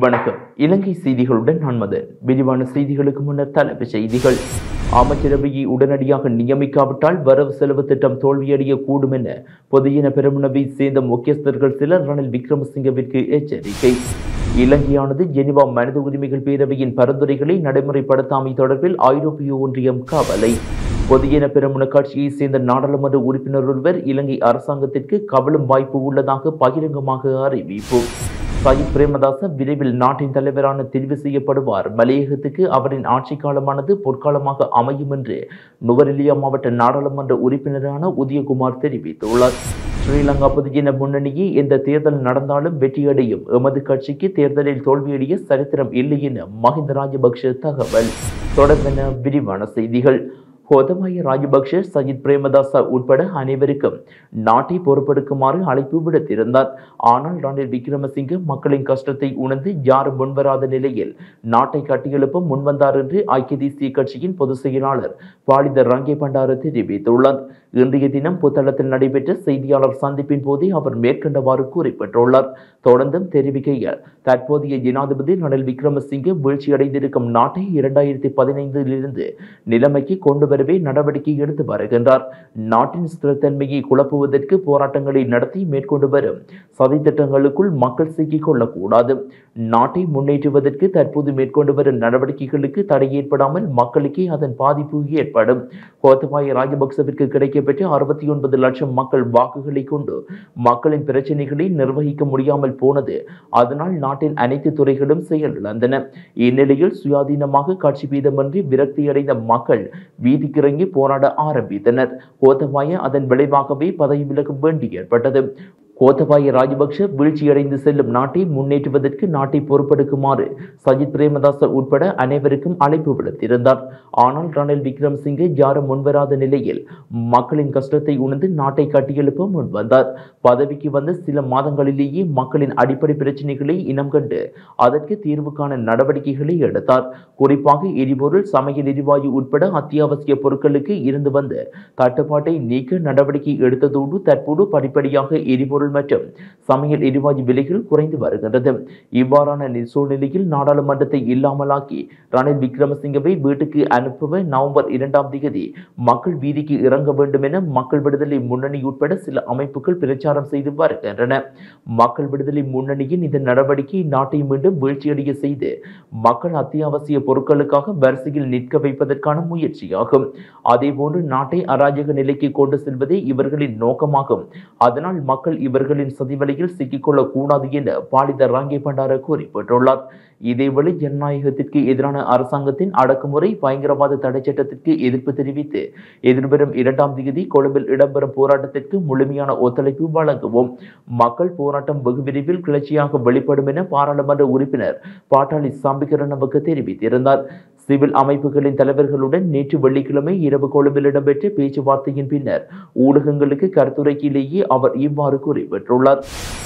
வணக்கம் இலங்கை செய்திகளுடன் நான் மதன் விரிவான செய்திகளுக்கு முன்னர் தலைப்புச் செய்திகள் அமைச்சரவையை உடனடியாக நியமிக்காவிட்டால் வரவு செலவு திட்டம் தோல்வியடைய கூடும் என பொதுஜன பெருமுனவை சேர்ந்த முக்கியஸ்தர்கள் சிலர் ரணில் விக்ரமசிங்கவிற்கு எச்சரிக்கை இலங்கையானது ஜெனிவா மனித உரிமைகள் பேரவையின் பரிந்துரைகளை நடைமுறைப்படுத்தாமை தொடர்பில் ஐரோப்பிய ஒன்றியம் கவலை பொதுஜன பெருமுன கட்சியை சேர்ந்த நாடாளுமன்ற உறுப்பினர் ஒருவர் இலங்கை அரசாங்கத்திற்கு கவலும் வாய்ப்பு உள்ளதாக பகிரங்கமாக அறிவிப்பு சயித் பிரேமதாச விரைவில் நாட்டின் தலைவரான தெரிவு செய்யப்படுவார் மலையகத்துக்கு அவரின் ஆட்சி காலமானது பொற்காலமாக அமையும் என்று நுவரெலியா மாவட்ட நாடாளுமன்ற உறுப்பினரான உதயகுமார் தெரிவித்துள்ளார் ஸ்ரீலங்கா பொதுஜன முன்னணியே எந்த தேர்தல் நடந்தாலும் வெற்றியடையும் எமது கட்சிக்கு தேர்தலில் தோல்வியடைய சரித்திரம் இல்லை என மஹிந்த ராஜபக்ஷ தகவல் தொடர்பென விரிவான செய்திகள் கோதபாய ராஜபக்ஷ சஜித் பிரேமதாச உட்பட அனைவருக்கும் நாட்டை பொறுப்பெடுக்குமாறு அழைப்பு விடுத்திருந்தார் ஆனால் ரணில் விக்ரமசிங்க மக்களின் கஷ்டத்தை உணர்ந்து யாரும் முன்வராத நிலையில் நாட்டை கட்டியெழுப்ப முன்வந்தார் என்று ஐக்கிய தேசிய கட்சியின் பொதுச் செயலாளர் பாலித ரங்கே பண்டார தெரிவித்துள்ளார் இன்றைய தினம் புத்தளத்தில் நடைபெற்ற செய்தியாளர் சந்திப்பின் போதே அவர் மேற்கண்டவாறு குறிப்பிட்டுள்ளார் தொடர்ந்தும் தெரிவிக்கையில் தற்போதைய ஜனாதிபதி ரணில் விக்ரமசிங்கே வீழ்ச்சியடைந்திருக்கும் நாட்டை இரண்டாயிரத்தி பதினைந்திலிருந்து நிலைமைக்கு கொண்டு வரவே நடவடிக்கை எடுத்து வருகின்றார் நாட்டின் ஸ்திரத்தன்மையை குழப்புவதற்கு போராட்டங்களை நடத்தி மேற்கொண்டு வரும் சதித்திட்டங்களுக்குள் மக்கள் சிக்கிக் கொள்ளக்கூடாது நாட்டை முன்னேற்றுவதற்கு தற்போது மேற்கொண்டு வரும் நடவடிக்கைகளுக்கு தடை ஏற்படாமல் மக்களுக்கே அதன் பாதிப்பு ஏற்படும் கோத்தபாய ராஜபக்சவிற்கு கிடைக்கப்பெற்ற அறுபத்தி ஒன்பது லட்சம் மக்கள் வாக்குகளை கொண்டு மக்களின் பிரச்சனைகளை நிர்வகிக்க முடியாமல் போனது அதனால் நாட்டின் அனைத்து துறைகளும் செயலிழந்தன இந்நிலையில் சுயாதீனமாக கட்சி பீதமின்றி விரக்தியடைந்த மக்கள் வீதிக்கிறங்கி போராட ஆரம்பித்தனர் கோத்தபாய அதன் விளைவாகவே பதவி விலக வேண்டி ஏற்பட்டது கோத்தபாய ராஜபக்ஷ வீழ்ச்சியடைந்து செல்லும் நாட்டை முன்னேற்றுவதற்கு நாட்டை பொறுப்பெடுக்குமாறு சஜித் பிரேமதாச உட்பட அனைவருக்கும் அழைப்பு விடுத்திருந்தார் ஆனால் ரணில் விக்ரம்சிங்கே யாரும் முன்வராத நிலையில் மக்களின் கஷ்டத்தை உணர்ந்து நாட்டை கட்டியெழுப்ப முன்வந்தார் பதவிக்கு வந்த சில மாதங்களிலேயே மக்களின் அடிப்படை பிரச்சனைகளை இனம் கண்டு அதற்கு தீர்வு காண நடவடிக்கைகளை எடுத்தார் குறிப்பாக எரிபொருள் சமையல் எரிவாயு உட்பட அத்தியாவசிய பொருட்களுக்கு இருந்து வந்த தட்டுப்பாட்டை நீக்க நடவடிக்கை எடுத்ததோடு தற்போது படிப்படியாக எரிபொருள் மற்றும் சமையல் எரிவாயு விலைகள் குறைந்து வருகின்றது இவ்வாறான நி- சூழ்நிலையில் நாடாளுமன்றத்தை இல்லாமலாக்கி ரணில் விக்ரமசிங்கவை வீட்டுக்கு அனுப்ப நவம்பர் இரண்டாம் தேதி மக்கள் வீதிக்கு இறங்க வேண்டும் என மக்கள் விடுதலை முன்னணி உட்பட சில அமைப்புகள் பிரச்சாரம் செய்து வருகின்றன மக்கள் விடுதலை முன்னணியின் இந்த நடவடிக்கை நாட்டை மீண்டும் வீழ்ச்சியடைய செய்து மக்கள் அத்தியாவசிய பொருட்களுக்காக வரிசையில் நிற்க வைப்பதற்கான முயற்சியாகும் அதேபோன்று நாட்டை அராஜக நிலைக்கு கொண்டு செல்வதே இவர்களின் நோக்கமாகும் அதனால் மக்கள் இவர்களின் சதிவலையில் சிக்கிக்கொள்ளக் கூடாது என பாலித ராங்கே பண்டார குறிப்பிட்டுள்ளார் இதேவேளை ஜனநாயகத்திற்கு எதிரான அரசாங்கத்தின் அடக்குமுறை பயங்கரவாத தடை சட்டத்திற்கு எதிர்ப்பு தெரிவித்து எதிர்வரும் இரண்டாம் தேதி கொழும்பில் இடம்பெறும் போராட்டத்திற்கு முழுமையான ஒத்துழைப்பு வழங்குவோம் மக்கள் போராட்டம் வெகு விரைவில் கிளர்ச்சியாக வெளிப்படும் என பாராளுமன்ற உறுப்பினர் பாட்டாளி சாம்பிகரணவுக்கு தெரிவித்திருந்தார் சிவில் அமைப்புகளின் தலைவர்களுடன் நேற்று வெள்ளிக்கிழமை இரவு கொழும்பில் இடம்பெற்ற பேச்சுவார்த்தையின் பின்னர் ஊடகங்களுக்கு கருத்துரைக்கிலேயே அவர் இவ்வாறு குறிப்பிட்டுள்ளார்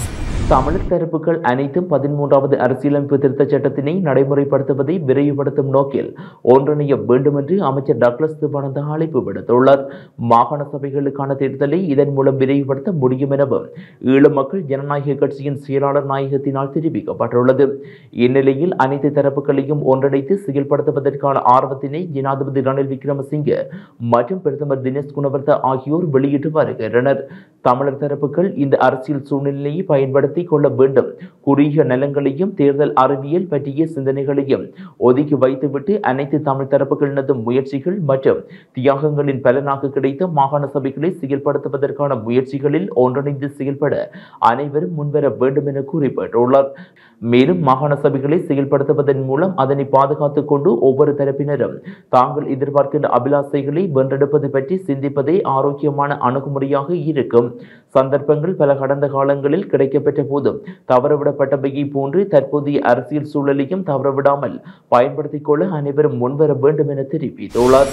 தமிழர் தரப்புகள் அனைத்தும் பதிமூன்றாவது அரசியலமைப்பு திருத்தச் சட்டத்தினை நடைமுறைப்படுத்துவதை விரைவுபடுத்தும் நோக்கில் ஒன்றிணைய வேண்டும் என்று அமைச்சர் டக்ளஸ் திவானந்த அழைப்பு விடுத்துள்ளார் மாகாண சபைகளுக்கான தேர்தலை இதன் மூலம் விரைவுபடுத்த முடியும் எனவும் ஈழ மக்கள் ஜனநாயக கட்சியின் செயலாளர் நாயகத்தினால் தெரிவிக்கப்பட்டுள்ளது இந்நிலையில் அனைத்து தரப்புகளையும் ஒன்றிணைத்து செயல்படுத்துவதற்கான ஆர்வத்தினை ஜனாதிபதி ரணில் விக்ரமசிங்கே மற்றும் பிரதமர் தினேஷ் குணவர்த்த ஆகியோர் வெளியிட்டு வருகின்றனர் தமிழர் தரப்புகள் இந்த அரசியல் சூழ்நிலையை பயன்படுத்திக் கொள்ள வேண்டும் குறுகிய நலங்களையும் தேர்தல் அறிவியல் பற்றிய சிந்தனைகளையும் ஒதுக்கி வைத்துவிட்டு அனைத்து தமிழ் தரப்புகளினதும் முயற்சிகள் மற்றும் தியாகங்களின் பலனாக கிடைத்த மாகாண சபைகளை செயல்படுத்துவதற்கான முயற்சிகளில் ஒன்றிணைந்து செயல்பட அனைவரும் முன்வர வேண்டும் என குறிப்பிட்டுள்ளார் மேலும் மாகாண சபைகளை செயல்படுத்துவதன் மூலம் அதனை பாதுகாத்துக் கொண்டு ஒவ்வொரு தரப்பினரும் தாங்கள் எதிர்பார்க்கின்ற அபிலாசைகளை வென்றெடுப்பது பற்றி சிந்திப்பதே ஆரோக்கியமான அணுகுமுறையாக இருக்கும் சந்தர்ப்பங்கள் பல கடந்த காலங்களில் கிடைக்கப்பெற்ற போதும் தவறவிடப்பட்டவையை போன்று தற்போதைய அரசியல் சூழலையும் தவறவிடாமல் பயன்படுத்திக் கொள்ள அனைவரும் முன்வர வேண்டும் என தெரிவித்துள்ளார்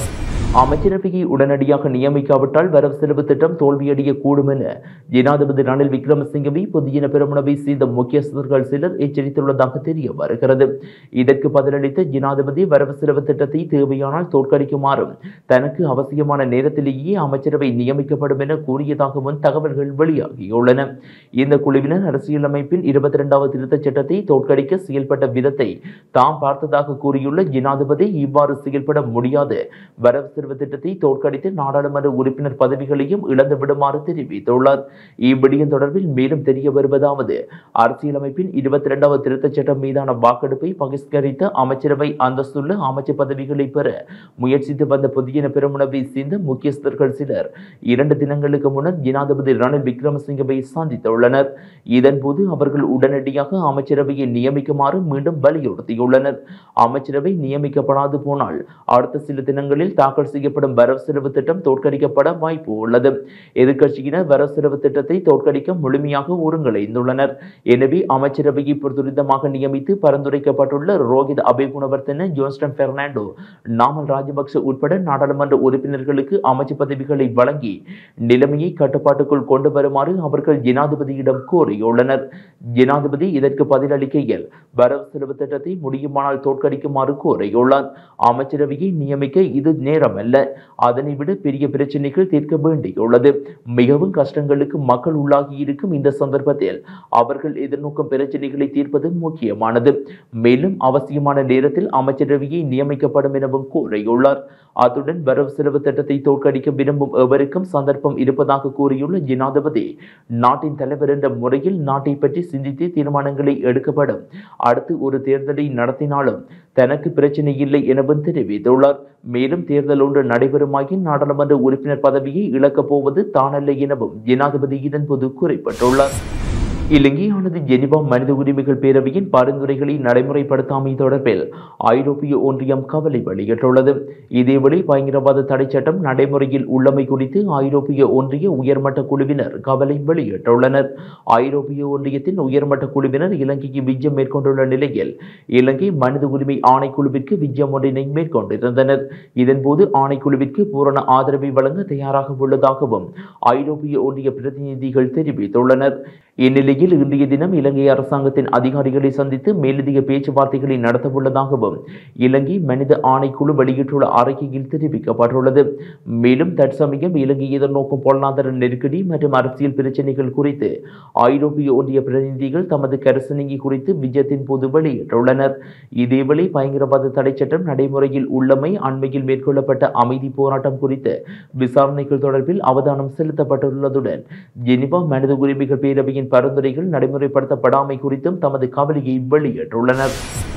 அமைச்சரவையை உடனடியாக நியமிக்காவிட்டால் வரவு செலவு திட்டம் தோல்வியடைய கூடும் என ஜனாதிபதி ரணில் விக்ரமசிங்கவை பொதுஜன பெருமுனவை சேர்ந்த முக்கியஸ்தர்கள் சிலர் எச்சரித்துள்ளதாக தெரிய வருகிறது இதற்கு பதிலளித்த ஜனாதிபதி வரவு செலவு திட்டத்தை தேவையானால் தோற்கடிக்குமாறும் தனக்கு அவசியமான நேரத்திலேயே அமைச்சரவை நியமிக்கப்படும் என கூறியதாகவும் தகவல்கள் வெளியாகியுள்ளன இந்த குழுவினர் அரசியலமைப்பின் இருபத்தி இரண்டாவது திருத்தச் சட்டத்தை தோற்கடிக்க செயல்பட்ட விதத்தை தாம் பார்த்ததாக கூறியுள்ள ஜனாதிபதி இவ்வாறு செயல்பட முடியாது வரவு செலவு திட்டத்தை தோற்கடித்து நாடாளுமன்ற உறுப்பினர் பதவிகளையும் இழந்து விடுமாறு தெரிவித்துள்ளார் இவ்விடயம் தொடர்பில் மேலும் தெரிய வருவதாவது அரசியலமைப்பின் இருபத்தி இரண்டாவது திருத்தச் சட்டம் மீதான வாக்கெடுப்பை பகிஷ்கரித்த அமைச்சரவை அந்தஸ்துள்ள அமைச்சர் பதவிகளை பெற முயற்சித்து வந்த பொதுஜன பெருமுனவை சேர்ந்த முக்கியஸ்தர்கள் சிலர் இரண்டு தினங்களுக்கு முன்னர் ஜனாதிபதி ரணில் விக்ரமசிங்கவை சந்தித்துள்ளனர் இதன்போது அவர்கள் உடனடியாக அமைச்சரவையை நியமிக்குமாறு மீண்டும் வலியுறுத்தியுள்ளனர் அமைச்சரவை நியமிக்கப்படாது போனால் அடுத்த சில தினங்களில் தாக்கல் செய்யப்படும் வரவு செலவு திட்டம் தோற்கடிக்கப்பட வாய்ப்பு உள்ளது எதிர்க்கட்சியினர் வரவு செலவு திட்டத்தை தோற்கடிக்க முழுமையாக ஒருங்கிணைந்துள்ளனர் எனவே அமைச்சரவையை துரிதமாக நியமித்து பரிந்துரைக்கப்பட்டுள்ள ரோஹித் அபேகுணவர்த்தன ஜோன்ஸ்டன் பெர்னாண்டோ நாமல் ராஜபக்ச உட்பட நாடாளுமன்ற உறுப்பினர்களுக்கு அமைச்சு பதவிகளை வழங்கி நிலைமையை கட்டுப்பாட்டுக்குள் கொண்டு வருமாறு அவர்கள் ஜனாதிபதியிடம் கோரியுள்ளனர் ஜனாதிபதி இதற்கு பதிலளிக்கையில் வரவு செலவு திட்டத்தை முடியுமானால் தோற்கடிக்குமாறு கோரியுள்ளார் அமைச்சரவையை நியமிக்க இது நேரமல்ல அதனை விட பெரிய பிரச்சனைகள் தீர்க்க வேண்டியுள்ளது மிகவும் கஷ்டங்களுக்கு மக்கள் உள்ளாகி இருக்கும் இந்த சந்தர்ப்பத்தில் அவர்கள் எதிர்நோக்கும் பிரச்சனைகளை தீர்ப்பது முக்கியமானது மேலும் அவசியமான நேரத்தில் அமைச்சரவையை நியமிக்கப்படும் எனவும் கூறியுள்ளார் அத்துடன் வரவு செலவு திட்டத்தை தோற்கடிக்க விரும்பும் எவருக்கும் சந்தர்ப்பம் இருப்பதாக கூறியுள்ள ஜனாதிபதி நாட்டின் தலைவர் என்ற முறையில் நாட்டை பற்றி சிந்தித்து தீர்மானங்களை எடுக்கப்படும் அடுத்து ஒரு தேர்தலை நடத்தினாலும் தனக்கு பிரச்சனை இல்லை எனவும் தெரிவித்துள்ளார் மேலும் தேர்தல் ஒன்று நடைபெறுமாயின் நாடாளுமன்ற உறுப்பினர் பதவியை இழக்கப் போவது தானல்ல எனவும் ஜனாதிபதி இதன்போது குறிப்பிட்டுள்ளார் இலங்கையானது ஜெனிவா மனித உரிமைகள் பேரவையின் பரிந்துரைகளை நடைமுறைப்படுத்தாமை தொடர்பில் ஐரோப்பிய ஒன்றியம் கவலை வெளியிட்டுள்ளது இதேவேளை பயங்கரவாத தடை சட்டம் நடைமுறையில் உள்ளமை குறித்து ஐரோப்பிய ஒன்றிய உயர்மட்ட குழுவினர் கவலை வெளியிட்டுள்ளனர் ஐரோப்பிய ஒன்றியத்தின் உயர்மட்ட குழுவினர் இலங்கைக்கு விஜயம் மேற்கொண்டுள்ள நிலையில் இலங்கை மனித உரிமை ஆணைக்குழுவிற்கு விஜயம் ஒன்றினை மேற்கொண்டிருந்தனர் இதன்போது ஆணைக்குழுவிற்கு பூரண ஆதரவை வழங்க தயாராக உள்ளதாகவும் ஐரோப்பிய ஒன்றிய பிரதிநிதிகள் தெரிவித்துள்ளனர் இந்நிலையில் இன்றைய தினம் இலங்கை அரசாங்கத்தின் அதிகாரிகளை சந்தித்து மேலதிக பேச்சுவார்த்தைகளை நடத்தவுள்ளதாகவும் இலங்கை மனித ஆணைக்குழு வெளியிட்டுள்ள அறிக்கையில் தெரிவிக்கப்பட்டுள்ளது மேலும் தற்சமயம் இலங்கை எதிர்நோக்கும் பொருளாதார நெருக்கடி மற்றும் அரசியல் பிரச்சினைகள் குறித்து ஐரோப்பிய ஒன்றிய பிரதிநிதிகள் தமது கரிசனையை குறித்து விஜயத்தின் போது வெளியிட்டுள்ளனர் இதேவேளை பயங்கரவாத தடை சட்டம் நடைமுறையில் உள்ளமை அண்மையில் மேற்கொள்ளப்பட்ட அமைதி போராட்டம் குறித்து விசாரணைகள் தொடர்பில் அவதானம் செலுத்தப்பட்டுள்ளதுடன் ஜெனிவா மனித உரிமைகள் பேரவையின் பரிந்துரைகள் நடைமுறைப்படுத்தப்படாமை குறித்தும் தமது கவலையை வெளியிட்டுள்ளனர்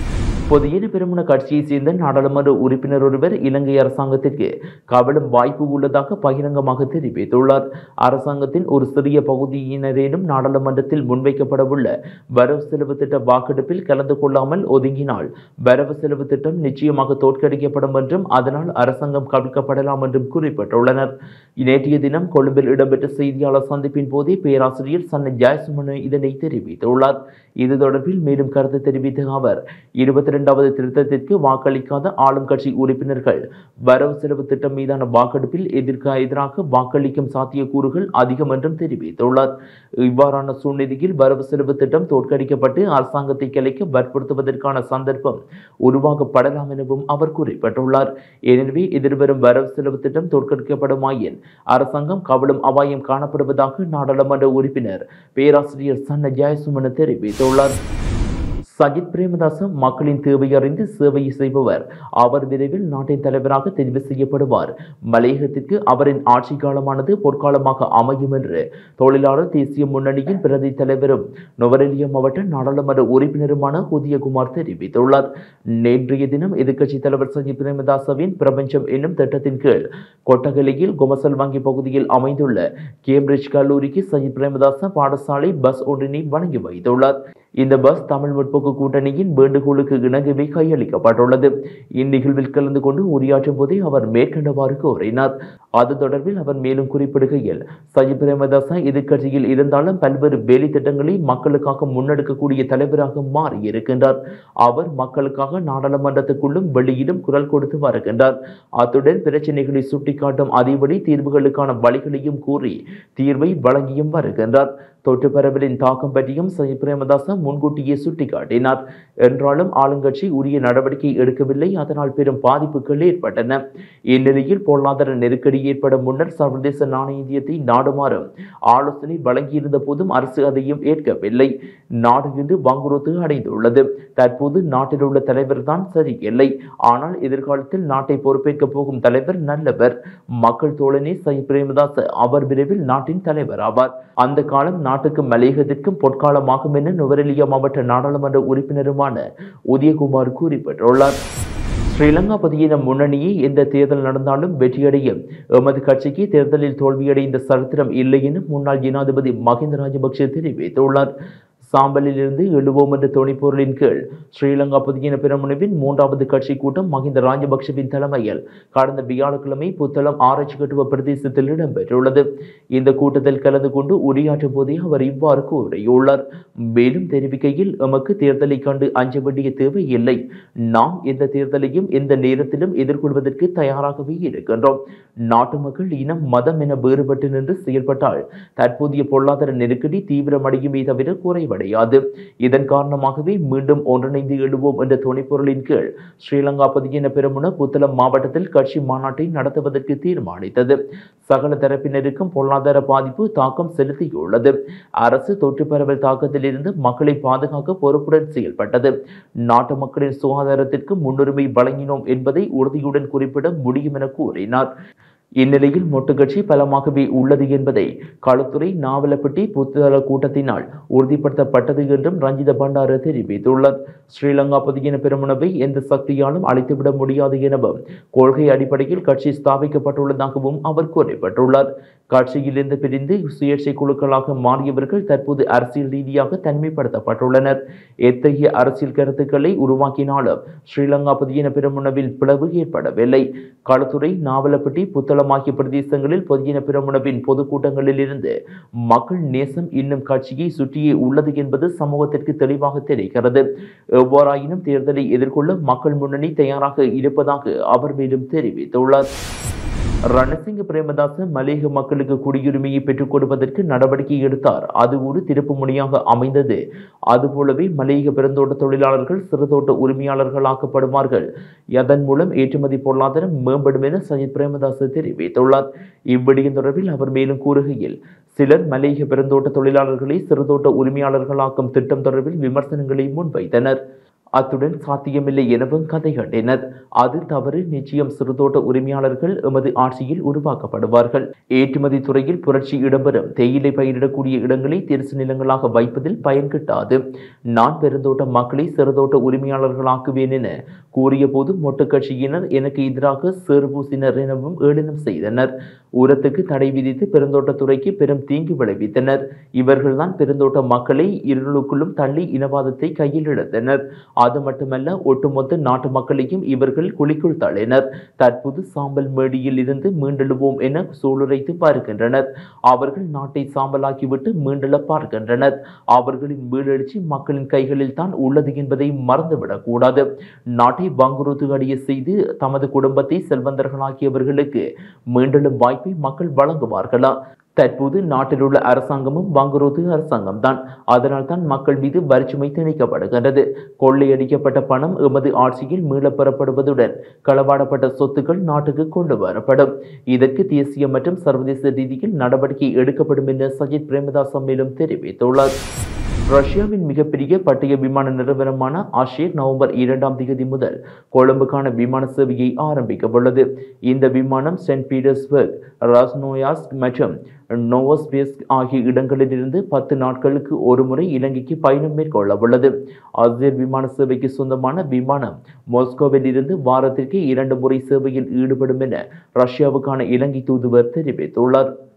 பொதுஜன பெருமுன கட்சியைச் சேர்ந்த நாடாளுமன்ற உறுப்பினர் ஒருவர் இலங்கை அரசாங்கத்திற்கு கவலும் வாய்ப்பு உள்ளதாக பகிரங்கமாக தெரிவித்துள்ளார் அரசாங்கத்தின் ஒரு சிறிய பகுதியினரேனும் நாடாளுமன்றத்தில் முன்வைக்கப்படவுள்ள வரவு செலவு திட்ட வாக்கெடுப்பில் கலந்து கொள்ளாமல் ஒதுங்கினால் வரவு செலவு திட்டம் நிச்சயமாக தோற்கடிக்கப்படும் என்றும் அதனால் அரசாங்கம் கவிழ்க்கப்படலாம் என்றும் குறிப்பிட்டுள்ளனர் நேற்றைய தினம் கொழும்பில் இடம்பெற்ற செய்தியாளர் சந்திப்பின் போதே பேராசிரியர் சன்ன ஜெயசுமனு இதனை தெரிவித்துள்ளார் இது தொடர்பில் மேலும் கருத்து தெரிவித்த அவர் இருபத்தி இரண்டாவது திருத்தத்திற்கு வாக்களிக்காத ஆளும் கட்சி உறுப்பினர்கள் வரவு செலவு திட்டம் மீதான வாக்கெடுப்பில் எதிர்க்க எதிராக வாக்களிக்கும் சாத்தியக்கூறுகள் அதிகம் என்றும் தெரிவித்துள்ளார் இவ்வாறான சூழ்நிலையில் வரவு செலவு திட்டம் தோற்கடிக்கப்பட்டு அரசாங்கத்தை கிளைக்க வற்புறுத்துவதற்கான சந்தர்ப்பம் உருவாக்கப்படலாம் எனவும் அவர் குறிப்பிட்டுள்ளார் எனவே எதிர்வரும் வரவு செலவு திட்டம் தோற்கடிக்கப்படுமாயின் அரசாங்கம் கவலும் அபாயம் காணப்படுவதாக நாடாளுமன்ற உறுப்பினர் பேராசிரியர் சன்ன ஜெயசுமன தெரிவித்துள்ளார் சஜித் பிரேமதாச மக்களின் தேவை அறிந்து சேவை செய்பவர் அவர் விரைவில் நாட்டின் தலைவராக தெரிவு செய்யப்படுவார் மலையகத்திற்கு அவரின் ஆட்சி காலமானது பொற்காலமாக அமையும் என்று தொழிலாளர் தேசிய முன்னணியின் பிரதி தலைவரும் நுவரெலியா மாவட்ட நாடாளுமன்ற உறுப்பினருமான உதயகுமார் தெரிவித்துள்ளார் நேற்றைய தினம் எதிர்க்கட்சி தலைவர் சஜித் பிரேமதாசவின் பிரபஞ்சம் என்னும் திட்டத்தின் கீழ் கொட்டகலையில் குமசல் வங்கி பகுதியில் அமைந்துள்ள கேம்பிரிட்ஜ் கல்லூரிக்கு சஜித் பிரேமதாச பாடசாலை பஸ் ஒன்றினை வழங்கி வைத்துள்ளார் இந்த பஸ் தமிழ் முற்போக்கு கூட்டணியின் வேண்டுகோளுக்கு இணங்கவே கையளிக்கப்பட்டுள்ளது இந்நிகழ்வில் கலந்து கொண்டு உரையாற்றும் போதே அவர் மேற்கண்டவாறு கூறினார் அது தொடர்பில் அவர் மேலும் குறிப்பிடுகையில் சஜித் பிரேமதாச எதிர்க்கட்சியில் இருந்தாலும் பல்வேறு வேலை திட்டங்களை மக்களுக்காக முன்னெடுக்கக்கூடிய தலைவராக மாறியிருக்கின்றார் அவர் மக்களுக்காக நாடாளுமன்றத்துக்குள்ளும் வெளியிலும் குரல் கொடுத்து வருகின்றார் அத்துடன் பிரச்சனைகளை சுட்டிக்காட்டும் அதேபடி தீர்வுகளுக்கான வழிகளையும் கூறி தீர்வை வழங்கியும் வருகின்றார் தொற்று பரவலின் தாக்கம் பற்றியும் சஜித் பிரேமதாச முன்கூட்டியே சுட்டிக்காட்டினார் என்றாலும் ஆளுங்கட்சி உரிய நடவடிக்கை எடுக்கவில்லை அதனால் பெரும் பாதிப்புகள் ஏற்பட்டன இந்நிலையில் பொருளாதார நெருக்கடி ஏற்பட முன்னர் சர்வதேச நாணயத்தை நாடுமாறு ஆலோசனை வழங்கியிருந்த போதும் அரசு அதையும் ஏற்கவில்லை நாடு இன்று வங்குரோத்து அடைந்துள்ளது தற்போது நாட்டில் உள்ள தலைவர் தான் சரியில்லை ஆனால் எதிர்காலத்தில் நாட்டை பொறுப்பேற்க போகும் தலைவர் நல்லவர் மக்கள் தோழனே சஜித் பிரேமதாஸ் அவர் விரைவில் நாட்டின் தலைவர் ஆவார் அந்த காலம் நாட்டுக்கும் மலையகத்திற்கும் பொற்காலமாகும் என நுவரெலியா மாவட்ட நாடாளுமன்ற உறுப்பினருமான உதயகுமார் குறிப்பிட்டுள்ளார் ஸ்ரீலங்கா பதியின முன்னணியே எந்த தேர்தல் நடந்தாலும் வெற்றியடையும் எமது கட்சிக்கு தேர்தலில் தோல்வியடைந்த சரித்திரம் இல்லை என முன்னாள் ஜனாதிபதி மஹிந்த ராஜபக்ஷ தெரிவித்துள்ளார் சாம்பலில் இருந்து எழுவோம் என்ற துணைப்பொருளின் கீழ் ஸ்ரீலங்கா பொதுஜன பெரமுனவின் மூன்றாவது கட்சி கூட்டம் மஹிந்த ராஜபக்ஷவின் தலைமையில் கடந்த வியாழக்கிழமை புத்தளம் ஆராய்ச்சி கட்டுவ பிரதேசத்தில் இடம்பெற்றுள்ளது இந்த கூட்டத்தில் கலந்து கொண்டு உரையாற்றும் போதே அவர் இவ்வாறு கூறியுள்ளார் மேலும் தெரிவிக்கையில் எமக்கு தேர்தலை கண்டு அஞ்ச வேண்டிய தேவை இல்லை நாம் எந்த தேர்தலையும் எந்த நேரத்திலும் எதிர்கொள்வதற்கு தயாராகவே இருக்கின்றோம் நாட்டு மக்கள் இனம் மதம் என வேறுபட்டு நின்று செயல்பட்டால் தற்போதைய பொருளாதார நெருக்கடி தீவிரமடையுமே தவிர குறைவடையாது இதன் காரணமாகவே மீண்டும் ஒன்றிணைந்து எழுவோம் என்ற துணைப்பொருளின் கீழ் ஸ்ரீலங்கா பொதுஜன பெருமுன புத்தளம் மாவட்டத்தில் கட்சி மாநாட்டை நடத்துவதற்கு தீர்மானித்தது சகல தரப்பினருக்கும் பொருளாதார பாதிப்பு தாக்கம் செலுத்தியுள்ளது அரசு தொற்று பரவல் தாக்கத்திலிருந்து மக்களை பாதுகாக்க பொறுப்புடன் செயல்பட்டது நாட்டு மக்களின் சுகாதாரத்திற்கு முன்னுரிமை வழங்கினோம் என்பதை உறுதியுடன் குறிப்பிட முடியும் என கூறினார் இந்நிலையில் மொட்டு கட்சி பலமாகவே உள்ளது என்பதை களுத்துறை நாவலப்பட்டி புத்தள கூட்டத்தினால் உறுதிப்படுத்தப்பட்டது என்றும் ரஞ்சித பண்டார தெரிவித்துள்ளார் ஸ்ரீலங்கா பொதுஜன பெருமுனவை எந்த சக்தியாலும் அழைத்துவிட முடியாது எனவும் கொள்கை அடிப்படையில் கட்சி ஸ்தாபிக்கப்பட்டுள்ளதாகவும் அவர் குறிப்பிட்டுள்ளார் கட்சியிலிருந்து பிரிந்து சுயேட்சை குழுக்களாக மாறியவர்கள் தற்போது அரசியல் ரீதியாக தனிமைப்படுத்தப்பட்டுள்ளனர் எத்தகைய அரசியல் கருத்துக்களை உருவாக்கினாலும் ஸ்ரீலங்கா பொதுஜன பெருமுனவில் பிளவு ஏற்படவில்லை களுத்துறை நாவலப்பட்டி புத்தளம் ஆகிய பிரதேசங்களில் பொதுஜன பெருமுனவின் பொதுக்கூட்டங்களில் இருந்து மக்கள் நேசம் இன்னும் கட்சியை சுற்றியே உள்ளது என்பது சமூகத்திற்கு தெளிவாக தெரிகிறது எவ்வாறாயினும் தேர்தலை எதிர்கொள்ள மக்கள் முன்னணி தயாராக இருப்பதாக அவர் மேலும் தெரிவித்துள்ளார் ரணசிங்க பிரேமதாச மலேக மக்களுக்கு குடியுரிமையை பெற்றுக் கொடுப்பதற்கு நடவடிக்கை எடுத்தார் அது ஒரு திருப்பு முனையாக அமைந்தது அதுபோலவே மலேக பெருந்தோட்ட தொழிலாளர்கள் சிறுதோட்ட உரிமையாளர்களாக்கப்படுவார்கள் அதன் மூலம் ஏற்றுமதி பொருளாதாரம் மேம்படும் என சஜித் பிரேமதாச தெரிவித்துள்ளார் இவ்விடயம் தொடர்பில் அவர் மேலும் கூறுகையில் சிலர் மலேக பெருந்தோட்ட தொழிலாளர்களை சிறுதோட்ட உரிமையாளர்களாக்கும் திட்டம் தொடர்பில் விமர்சனங்களை முன்வைத்தனர் அத்துடன் சாத்தியமில்லை எனவும் கதை கண்டினர் அது தவறு நிச்சயம் சிறுதோட்ட உரிமையாளர்கள் எமது ஆட்சியில் உருவாக்கப்படுவார்கள் ஏற்றுமதி துறையில் புரட்சி இடம்பெறும் தேயிலை பயிரிடக்கூடிய இடங்களை தெரிசு நிலங்களாக வைப்பதில் பயன் கிட்டாது நான் பெருந்தோட்ட மக்களை சிறுதோட்ட உரிமையாளர்களாக்குவேன் என கூறிய போது மொட்டு கட்சியினர் எனக்கு எதிராக சேறுபூசினர் எனவும் ஏளனம் செய்தனர் உரத்துக்கு தடை விதித்து பெருந்தோட்டத்துறைக்கு பெரும் தீங்கு விளைவித்தனர் இவர்கள்தான் பெருந்தோட்ட மக்களை இருளுக்குள்ளும் தள்ளி இனவாதத்தை கையில் எடுத்தனர் அது மட்டுமல்ல ஒட்டுமொத்த நாட்டு மக்களையும் இவர்கள் குழிக்குள் தள்ளினர் தற்போது சாம்பல் மேடியில் இருந்து மீண்டெழுவோம் என சூளுரைத்து பார்க்கின்றனர் அவர்கள் நாட்டை சாம்பலாக்கிவிட்டு மீண்டெழ பார்க்கின்றனர் அவர்களின் மீளெழுச்சி மக்களின் கைகளில் தான் உள்ளது என்பதை மறந்துவிடக் கூடாது நாட்டை பங்குருத்து அடைய செய்து தமது குடும்பத்தை செல்வந்தர்களாக்கியவர்களுக்கு மீண்டெழும் வாய்ப்பை மக்கள் வழங்குவார்களா தற்போது நாட்டில் உள்ள அரசாங்கமும் பங்குரோத்து அரசாங்கம் தான் அதனால் தான் மக்கள் மீது வரிச்சுமை திணிக்கப்படுகின்றது கொள்ளையடிக்கப்பட்ட பணம் எமது ஆட்சியில் மீளப் பெறப்படுவதுடன் களவாடப்பட்ட சொத்துக்கள் நாட்டுக்கு கொண்டு வரப்படும் இதற்கு தேசிய மற்றும் சர்வதேச ரீதியில் நடவடிக்கை எடுக்கப்படும் என சஜித் பிரேமதாச மேலும் தெரிவித்துள்ளார் ரஷ்யாவின் மிகப்பெரிய பட்டய விமான நிறுவனமான ஆஷேர் நவம்பர் இரண்டாம் தேதி முதல் கொழும்புக்கான விமான சேவையை ஆரம்பிக்க உள்ளது இந்த விமானம் சென்ட் பீட்டர்ஸ்பர்க் ராஸ்னோயாஸ்க் மற்றும் நோவோஸ்பியஸ்க் ஆகிய இடங்களிலிருந்து பத்து நாட்களுக்கு ஒருமுறை இலங்கைக்கு பயணம் மேற்கொள்ள உள்ளது அசேர் விமான சேவைக்கு சொந்தமான விமானம் மாஸ்கோவில் இருந்து வாரத்திற்கு இரண்டு முறை சேவையில் ஈடுபடும் என ரஷ்யாவுக்கான இலங்கை தூதுவர் தெரிவித்துள்ளார்